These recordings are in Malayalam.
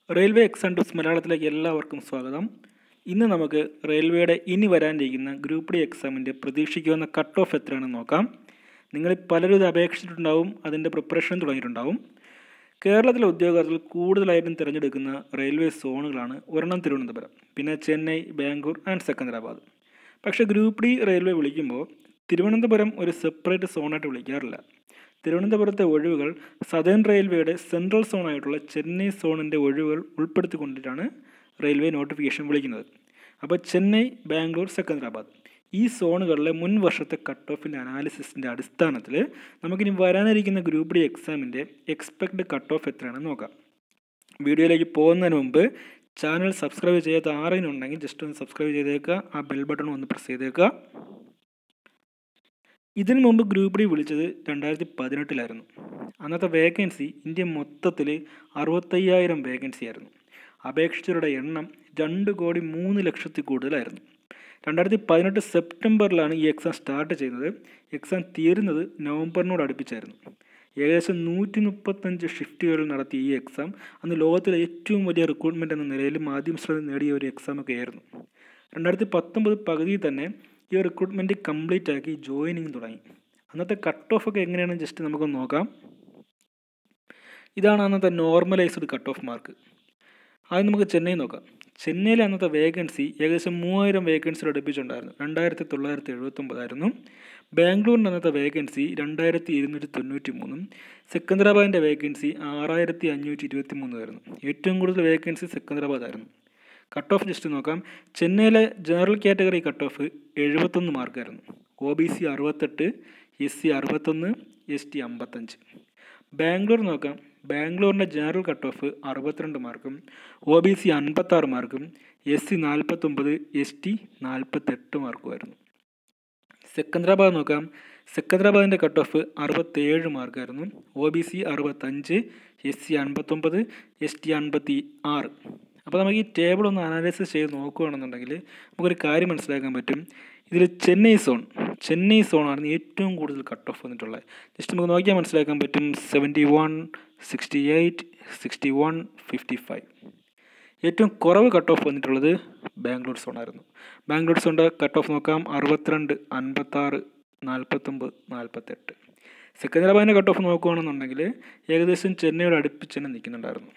റെയിൽവേ എക്സാം ടിപ്സ് മലയാളത്തിലേക്ക് എല്ലാവർക്കും സ്വാഗതം ഇന്ന് നമുക്ക് റെയിൽവേയുടെ ഇനി വരാനിരിക്കുന്ന ഗ്രൂപ്പ് ഡി എക്സാമിൻ്റെ പ്രതീക്ഷിക്കുന്ന കട്ട് ഓഫ് എത്രയാണെന്ന് നോക്കാം നിങ്ങൾ പലരും ഇത് അപേക്ഷിച്ചിട്ടുണ്ടാവും അതിൻ്റെ പ്രിപ്പറേഷൻ തുടങ്ങിയിട്ടുണ്ടാവും കേരളത്തിലെ ഉദ്യോഗാർത്ഥികൾ കൂടുതലായിട്ടും തിരഞ്ഞെടുക്കുന്ന റെയിൽവേ സോണുകളാണ് ഒരെണ്ണം തിരുവനന്തപുരം പിന്നെ ചെന്നൈ ബാംഗ്ലൂർ ആൻഡ് സെക്കന്ദരാബാദ് പക്ഷേ ഗ്രൂപ്പ് ഡി റെയിൽവേ വിളിക്കുമ്പോൾ തിരുവനന്തപുരം ഒരു സെപ്പറേറ്റ് സോണായിട്ട് വിളിക്കാറില്ല തിരുവനന്തപുരത്തെ ഒഴിവുകൾ സദേൺ റെയിൽവേയുടെ സെൻട്രൽ സോണായിട്ടുള്ള ചെന്നൈ സോണിൻ്റെ ഒഴിവുകൾ ഉൾപ്പെടുത്തിക്കൊണ്ടിട്ടാണ് റെയിൽവേ നോട്ടിഫിക്കേഷൻ വിളിക്കുന്നത് അപ്പോൾ ചെന്നൈ ബാംഗ്ലൂർ സെക്കന്ദരാബാദ് ഈ സോണുകളിലെ മുൻ വർഷത്തെ കട്ട് ഓഫിൻ്റെ അനാലിസിസിൻ്റെ അടിസ്ഥാനത്തിൽ നമുക്കിനി വരാനിരിക്കുന്ന ഗ്രൂപ്പ് ഡി എക്സാമിൻ്റെ എക്സ്പെക്ട് കട്ട് ഓഫ് എത്രയാണെന്ന് നോക്കാം വീഡിയോയിലേക്ക് പോകുന്നതിന് മുമ്പ് ചാനൽ സബ്സ്ക്രൈബ് ചെയ്യാത്ത ആരെങ്കിലും ഉണ്ടെങ്കിൽ ജസ്റ്റ് ഒന്ന് സബ്സ്ക്രൈബ് ചെയ്തേക്കുക ആ ബെൽ ബട്ടൺ ഒന്ന് പ്രസ് ചെയ്തേക്കുക ഇതിനു മുമ്പ് ഗ്രൂപ്പ് ഡി വിളിച്ചത് രണ്ടായിരത്തി പതിനെട്ടിലായിരുന്നു അന്നത്തെ വേക്കൻസി ഇന്ത്യ മൊത്തത്തിൽ അറുപത്തയ്യായിരം വേക്കൻസി ആയിരുന്നു അപേക്ഷിച്ചവരുടെ എണ്ണം രണ്ട് കോടി മൂന്ന് ലക്ഷത്തിൽ കൂടുതലായിരുന്നു രണ്ടായിരത്തി പതിനെട്ട് സെപ്റ്റംബറിലാണ് ഈ എക്സാം സ്റ്റാർട്ട് ചെയ്യുന്നത് എക്സാം തീരുന്നത് നവംബറിനോട് അടുപ്പിച്ചായിരുന്നു ഏകദേശം നൂറ്റി മുപ്പത്തഞ്ച് ഷിഫ്റ്റുകളിൽ നടത്തിയ ഈ എക്സാം അന്ന് ലോകത്തിലെ ഏറ്റവും വലിയ റിക്രൂട്ട്മെൻറ്റ് എന്ന നിലയിൽ മാധ്യമ ശ്രദ്ധ നേടിയ ഒരു എക്സാമൊക്കെ ആയിരുന്നു രണ്ടായിരത്തി പത്തൊമ്പത് പകുതിയിൽ തന്നെ ഈ റിക്രൂട്ട്മെൻറ്റ് കംപ്ലീറ്റ് ആക്കി ജോയിനിങ് തുടങ്ങി അന്നത്തെ കട്ട് ഓഫ് ഒക്കെ എങ്ങനെയാണെന്ന് ജസ്റ്റ് നമുക്ക് നോക്കാം ഇതാണ് അന്നത്തെ നോർമലൈസ്ഡ് കട്ട് ഓഫ് മാർക്ക് ആദ്യം നമുക്ക് ചെന്നൈ നോക്കാം ചെന്നൈയിലെ അന്നത്തെ വേക്കൻസി ഏകദേശം മൂവായിരം വേക്കൻസിയിൽ അടുപ്പിച്ചുണ്ടായിരുന്നു രണ്ടായിരത്തി തൊള്ളായിരത്തി എഴുപത്തൊമ്പതായിരുന്നു ബാംഗ്ലൂരിൻ്റെ അന്നത്തെ വേക്കൻസി രണ്ടായിരത്തി ഇരുന്നൂറ്റി തൊണ്ണൂറ്റി മൂന്നും സെക്കന്ദരാബാദിൻ്റെ വേക്കൻസി ആറായിരത്തി അഞ്ഞൂറ്റി ഇരുപത്തി മൂന്നായിരുന്നു ഏറ്റവും കൂടുതൽ വേക്കൻസി സെക്കന്ദരാബാദ് ആയിരുന്നു കട്ട് ഓഫ് ജസ്റ്റ് നോക്കാം ചെന്നൈയിലെ ജനറൽ കാറ്റഗറി കട്ട് ഓഫ് എഴുപത്തൊന്ന് മാർക്കായിരുന്നു ഒ ബി സി അറുപത്തെട്ട് എസ് സി അറുപത്തൊന്ന് എസ് ടി അമ്പത്തഞ്ച് ബാംഗ്ലൂർ നോക്കാം ബാംഗ്ലൂരിൻ്റെ ജനറൽ കട്ട് ഓഫ് അറുപത്തിരണ്ട് മാർക്കും ഒ ബി സി അൻപത്താറ് മാർക്കും എസ് സി നാൽപ്പത്തൊമ്പത് എസ് ടി നാൽപ്പത്തെട്ട് മാർക്കുമായിരുന്നു സെക്കന്ദരാബാദ് നോക്കാം സെക്കന്ദരാബാദിൻ്റെ കട്ട് ഓഫ് അറുപത്തേഴ് മാർക്കായിരുന്നു ഒ ബി സി അറുപത്തഞ്ച് എസ് സി അൻപത്തൊമ്പത് എസ് ടി അൻപത്തി ആറ് അപ്പോൾ നമുക്ക് ഈ ടേബിൾ ഒന്ന് അനാലിസിസ് ചെയ്ത് നോക്കുകയാണെന്നുണ്ടെങ്കിൽ നമുക്കൊരു കാര്യം മനസ്സിലാക്കാൻ പറ്റും ഇതിൽ ചെന്നൈ സോൺ ചെന്നൈ സോണാണ് ഏറ്റവും കൂടുതൽ കട്ട് ഓഫ് വന്നിട്ടുള്ളത് ജസ്റ്റ് നമുക്ക് നോക്കിയാൽ മനസ്സിലാക്കാൻ പറ്റും seventy one sixty eight sixty one fifty five ഏറ്റവും കുറവ് കട്ട് ഓഫ് വന്നിട്ടുള്ളത് ബാംഗ്ലൂർ സോണായിരുന്നു ബാംഗ്ലൂർ സോണിൻ്റെ കട്ട് ഓഫ് നോക്കാം അറുപത്തിരണ്ട് അൻപത്താറ് നാൽപ്പത്തൊമ്പത് നാൽപ്പത്തെട്ട് സെക്കന്ദരാബാദിൻ്റെ കട്ട് ഓഫ് നോക്കുകയാണെന്നുണ്ടെങ്കിൽ ഏകദേശം ചെന്നൈയോട് അടുപ്പിച്ച് തന്നെ നിൽക്കുന്നുണ്ടായിരുന്നു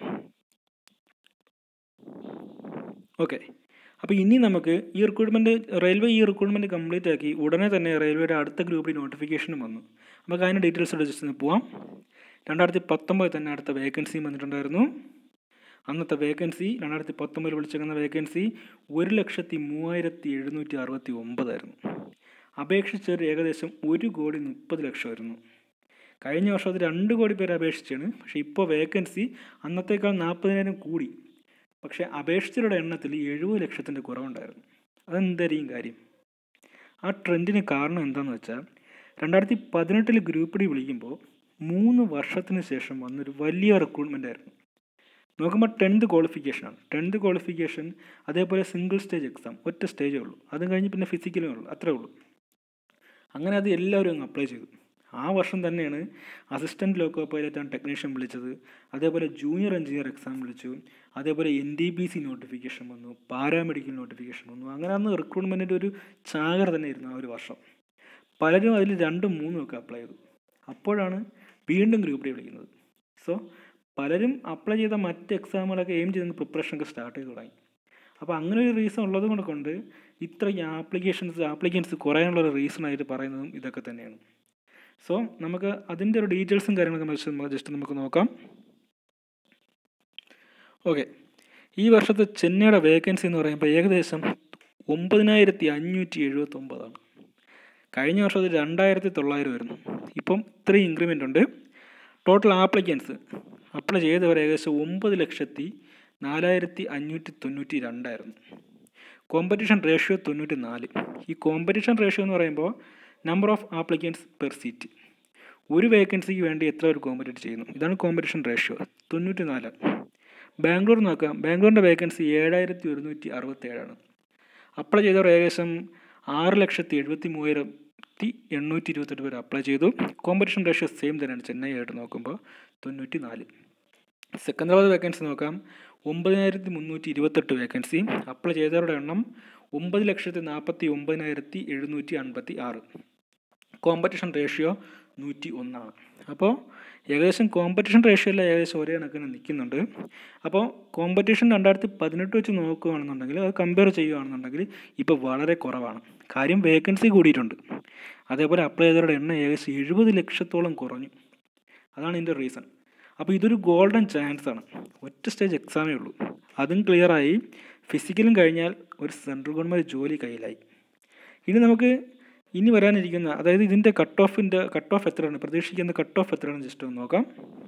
ഓക്കെ അപ്പോൾ ഇനി നമുക്ക് ഈ റിക്രൂട്ട്മെൻറ്റ് റെയിൽവേ ഈ റിക്രൂട്ട്മെൻറ്റ് കംപ്ലീറ്റ് ആക്കി ഉടനെ തന്നെ റെയിൽവേയുടെ അടുത്ത ഗ്രൂപ്പിൽ നോട്ടിഫിക്കേഷനും വന്നു നമുക്ക് അതിൻ്റെ ഡീറ്റെയിൽസ് ജസ്റ്റ് ഒന്ന് പോവാം രണ്ടായിരത്തി പത്തൊമ്പതിൽ തന്നെ അടുത്ത വേക്കൻസിയും വന്നിട്ടുണ്ടായിരുന്നു അന്നത്തെ വേക്കൻസി രണ്ടായിരത്തി പത്തൊമ്പതിൽ വിളിച്ചേക്കുന്ന വേക്കൻസി ഒരു ലക്ഷത്തി മൂവായിരത്തി എഴുന്നൂറ്റി അറുപത്തി ഒമ്പതായിരുന്നു അപേക്ഷിച്ചവർ ഏകദേശം ഒരു കോടി മുപ്പത് ലക്ഷമായിരുന്നു കഴിഞ്ഞ വർഷം അത് രണ്ട് കോടി പേര് അപേക്ഷിച്ചാണ് പക്ഷേ ഇപ്പോൾ വേക്കൻസി അന്നത്തേക്കാൾ നാൽപ്പതിനായിരം കൂടി പക്ഷേ അപേക്ഷിച്ചവരുടെ എണ്ണത്തിൽ എഴുപത് ലക്ഷത്തിൻ്റെ കുറവുണ്ടായിരുന്നു അതെന്തായിരിക്കും കാര്യം ആ ട്രെൻഡിന് കാരണം എന്താണെന്ന് വെച്ചാൽ രണ്ടായിരത്തി പതിനെട്ടിൽ ഗ്രൂപ്പ് ഡി വിളിക്കുമ്പോൾ മൂന്ന് വർഷത്തിന് ശേഷം വന്നൊരു വലിയ റിക്രൂട്ട്മെൻ്റ് ആയിരുന്നു നോക്കുമ്പോൾ ടെൻത്ത് ക്വാളിഫിക്കേഷനാണ് ടെൻത്ത് ക്വാളിഫിക്കേഷൻ അതേപോലെ സിംഗിൾ സ്റ്റേജ് എക്സാം ഒറ്റ സ്റ്റേജേ ഉള്ളൂ അത് കഴിഞ്ഞ് പിന്നെ ഫിസിക്കലേ ഉള്ളൂ അത്രേ ഉള്ളൂ അങ്ങനെ അത് എല്ലാവരും അങ്ങ് അപ്ലൈ ചെയ്തു ആ വർഷം തന്നെയാണ് assistant loco pilot and technician വിളിച്ചത് അതേപോലെ ജൂനിയർ എഞ്ചിനീയർ എക്സാം വിളിച്ചു അതേപോലെ N D B C notification വന്നു പാരാമെഡിക്കൽ നോട്ടിഫിക്കേഷൻ വന്നു അങ്ങനെ അന്ന് റിക്രൂട്ട്മെൻറ്റിൻ്റെ ഒരു ചാകര തന്നെയായിരുന്നു ആ ഒരു വർഷം പലരും അതിൽ രണ്ടും മൂന്നും ഒക്കെ അപ്ലൈ ചെയ്തു അപ്പോഴാണ് വീണ്ടും ഗ്രൂപ്പ് ഡി വിളിക്കുന്നത് സോ പലരും അപ്ലൈ ചെയ്ത മറ്റ് എക്സാമുകളൊക്കെ എയിം ചെയ്ത് പ്രിപ്പറേഷനൊക്കെ സ്റ്റാർട്ട് ചെയ്ത് തുടങ്ങി അപ്പോൾ അങ്ങനെ ഒരു റീസൺ ഉള്ളത് കൊണ്ട് കൊണ്ട് ഇത്ര ആപ്ലിക്കേഷൻസ് ആപ്ലിക്കൻസ് കുറയാനുള്ള ഒരു റീസൺ ആയിട്ട് പറയുന്നതും ഇതൊക്കെ തന്നെയാണ് സോ നമുക്ക് അതിൻ്റെ ഒരു ഡീറ്റെയിൽസും കാര്യങ്ങളൊക്കെ വെച്ച് നമുക്ക് ജസ്റ്റ് നമുക്ക് നോക്കാം ഓക്കെ ഈ വർഷത്തെ ചെന്നൈയുടെ വേക്കൻസി എന്ന് പറയുമ്പോൾ ഏകദേശം ഒമ്പതിനായിരത്തി അഞ്ഞൂറ്റി എഴുപത്തൊമ്പതാണ് കഴിഞ്ഞ വർഷം അത് രണ്ടായിരത്തി തൊള്ളായിരം ആയിരുന്നു ഇപ്പം ഇത്രയും ഇൻക്രിമെൻ്റ് ഉണ്ട് ടോട്ടൽ ആപ്ലിക്കൻസ് അപ്ലൈ ചെയ്തവർ ഏകദേശം ഒമ്പത് ലക്ഷത്തി നാലായിരത്തി അഞ്ഞൂറ്റി തൊണ്ണൂറ്റി രണ്ടായിരുന്നു കോമ്പറ്റീഷൻ റേഷ്യോ തൊണ്ണൂറ്റി നാല് ഈ കോമ്പറ്റീഷൻ റേഷ്യോ എന്ന് പറയുമ്പോൾ number of applicants per seat ഒരു വേക്കൻസിക്ക് വേണ്ടി എത്ര പേർ കോമ്പറ്റീറ്റ് ചെയ്യുന്നു ഇതാണ് കോമ്പറ്റീഷൻ റേഷ്യോ തൊണ്ണൂറ്റി നാല് ബാംഗ്ലൂർ നോക്കാം ബാംഗ്ലൂരിൻ്റെ വേക്കൻസി ഏഴായിരത്തി ഒരുന്നൂറ്റി അറുപത്തേഴാണ് അപ്ലൈ ചെയ്തവർ ഏകദേശം ആറ് ലക്ഷത്തി എഴുപത്തി മൂവായിരത്തി എണ്ണൂറ്റി ഇരുപത്തെട്ട് പേർ അപ്ലൈ ചെയ്തു കോമ്പറ്റീഷൻ റേഷ്യോ സെയിം തന്നെയാണ് ചെന്നൈ ആയിട്ട് നോക്കുമ്പോൾ തൊണ്ണൂറ്റി നാല് സെക്കന്ദരാബാദ് വേക്കൻസി നോക്കാം ഒമ്പതിനായിരത്തി മുന്നൂറ്റി ഇരുപത്തെട്ട് വേക്കൻസി അപ്ലൈ ചെയ്തവരുടെ എണ്ണം ഒമ്പത് ലക്ഷത്തി നാൽപ്പത്തി ഒമ്പതിനായിരത്തി എഴുന്നൂറ്റി അൻപത്തി ആറ് കോമ്പറ്റീഷൻ റേഷ്യോ നൂറ്റി ഒന്നാണ് അപ്പോൾ ഏകദേശം കോമ്പറ്റീഷൻ റേഷ്യോ എല്ലാം ഏകദേശം ഒരേ കണക്കിന് നിൽക്കുന്നുണ്ട് അപ്പോൾ കോമ്പറ്റീഷൻ രണ്ടായിരത്തി പതിനെട്ട് വെച്ച് നോക്കുകയാണെന്നുണ്ടെങ്കിൽ അത് കമ്പയർ ചെയ്യുകയാണെന്നുണ്ടെങ്കിൽ ഇപ്പോൾ വളരെ കുറവാണ് കാര്യം വേക്കൻസി കൂടിയിട്ടുണ്ട് അതേപോലെ അപ്ലൈ ചെയ്തവരുടെ എണ്ണം ഏകദേശം എഴുപത് ലക്ഷത്തോളം കുറഞ്ഞു അതാണ് ഇതിൻ്റെ റീസൺ അപ്പോൾ ഇതൊരു ഗോൾഡൻ ചാൻസ് ആണ് ഒറ്റ സ്റ്റേജ് എക്സാമേ ഉള്ളൂ അതും ക്ലിയറായി ഫിസിക്കലും കഴിഞ്ഞാൽ ഒരു സെൻട്രൽ ഗവൺമെൻറ് ജോലി കയ്യിലായി ഇനി നമുക്ക് ഇനി വരാനിരിക്കുന്ന അതായത് ഇതിൻ്റെ കട്ട് ഓഫിൻ്റെ കട്ട് ഓഫ് എത്രയാണ് പ്രതീക്ഷിക്കുന്ന കട്ട് ഓഫ് എത്രയാണ് ജസ്റ്റ് ഒന്ന് നോക്കാം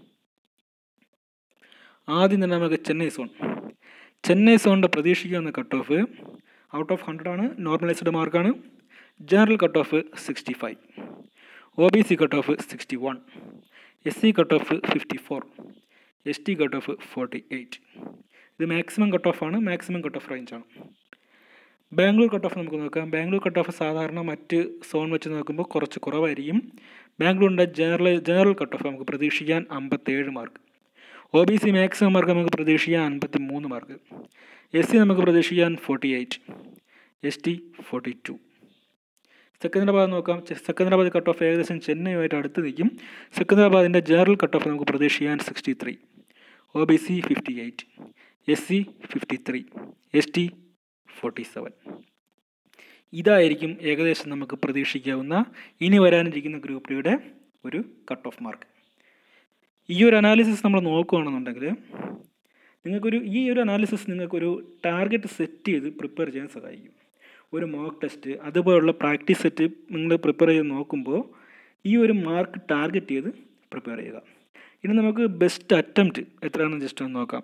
ആദ്യം തന്നെ നമുക്ക് ചെന്നൈ സോൺ ചെന്നൈ സോണിൻ്റെ പ്രതീക്ഷിക്കുന്ന cut off out of hundred ആണ് നോർമലൈസ്ഡ് മാർക്കാണ് general cut off sixty five O B C cut off sixty one S C cut off fifty four S T cut off forty eight ഇത് മാക്സിമം കട്ട് ഓഫ് ആണ് മാക്സിമം കട്ട് ഓഫ് റേഞ്ചാണ് ബാംഗ്ലൂർ കട്ട് ഓഫ് നമുക്ക് നോക്കാം ബാംഗ്ലൂർ കട്ട് ഓഫ് സാധാരണ മറ്റ് സോൺ വെച്ച് നോക്കുമ്പോൾ കുറച്ച് കുറവായിരിക്കും ബാംഗ്ലൂരിൻ്റെ ജനറൽ ജനറൽ കട്ട് ഓഫ് നമുക്ക് പ്രതീക്ഷിക്കാൻ അമ്പത്തേഴ് mark O B C maximum mark നമുക്ക് പ്രതീക്ഷിക്കാൻ അൻപത്തി മൂന്ന് മാർക്ക് എസ് സി നമുക്ക് പ്രതീക്ഷിക്കാൻ forty eight S T forty two Secunderabad നോക്കാം സെക്കന്ദരാബാദ് കട്ട് ഓഫ് ഏകദേശം ചെന്നൈയുമായിട്ട് അടുത്ത് നിൽക്കും സെക്കന്ദരാബാദിൻ്റെ ജനറൽ കട്ട് ഓഫ് നമുക്ക് പ്രതീക്ഷിക്കാൻ sixty three O B C fifty eight S C fifty three S T forty seven ഇതായിരിക്കും ഏകദേശം നമുക്ക് പ്രതീക്ഷിക്കാവുന്ന ഇനി വരാനിരിക്കുന്ന ഗ്രൂപ്പ് ഡിയുടെ ഒരു കട്ട് ഓഫ് മാർക്ക് ഈ ഒരു അനാലിസിസ് നമ്മൾ നോക്കുകയാണെന്നുണ്ടെങ്കിൽ നിങ്ങൾക്കൊരു ഈ ഒരു അനാലിസിസ് നിങ്ങൾക്കൊരു ടാർഗറ്റ് സെറ്റ് ചെയ്ത് പ്രിപ്പയർ ചെയ്യാൻ സഹായിക്കും ഒരു മോക്ക് ടെസ്റ്റ് അതുപോലുള്ള പ്രാക്ടീസ് സെറ്റ് നിങ്ങൾ പ്രിപ്പയർ ചെയ്ത് നോക്കുമ്പോൾ ഈ ഒരു മാർക്ക് ടാർഗറ്റ് ചെയ്ത് പ്രിപ്പയർ ചെയ്യുക ഇനി നമുക്ക് ബെസ്റ്റ് അറ്റംപ്റ്റ് എത്രയാണെന്ന് ജസ്റ്റ് ഒന്ന് നോക്കാം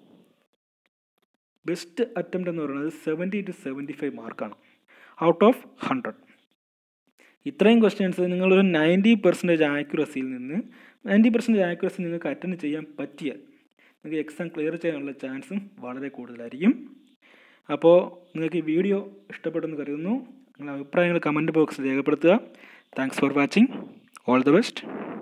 ബെസ്റ്റ് അറ്റംപ്റ്റ് എന്ന് പറയുന്നത് സെവൻറ്റി ടു സെവൻറ്റി ഫൈവ് മാർക്കാണ് ഔട്ട് ഓഫ് ഹൺഡ്രഡ് ഇത്രയും ക്വസ്റ്റ്യൻസ് നിങ്ങളൊരു നയൻറ്റി പെർസെൻറ്റേജ് ആക്യുറസിയിൽ നിന്ന് നയൻറ്റി പെർസെൻറ്റേജ് ആക്യുറസി നിങ്ങൾക്ക് അറ്റൻഡ് ചെയ്യാൻ പറ്റിയാൽ നിങ്ങൾക്ക് എക്സാം ക്ലിയർ ചെയ്യാനുള്ള ചാൻസും വളരെ കൂടുതലായിരിക്കും അപ്പോൾ നിങ്ങൾക്ക് ഈ വീഡിയോ ഇഷ്ടപ്പെട്ടെന്ന് കരുതുന്നു നിങ്ങളുടെ അഭിപ്രായങ്ങൾ കമൻറ്റ് ബോക്സിൽ രേഖപ്പെടുത്തുക thanks for watching all the best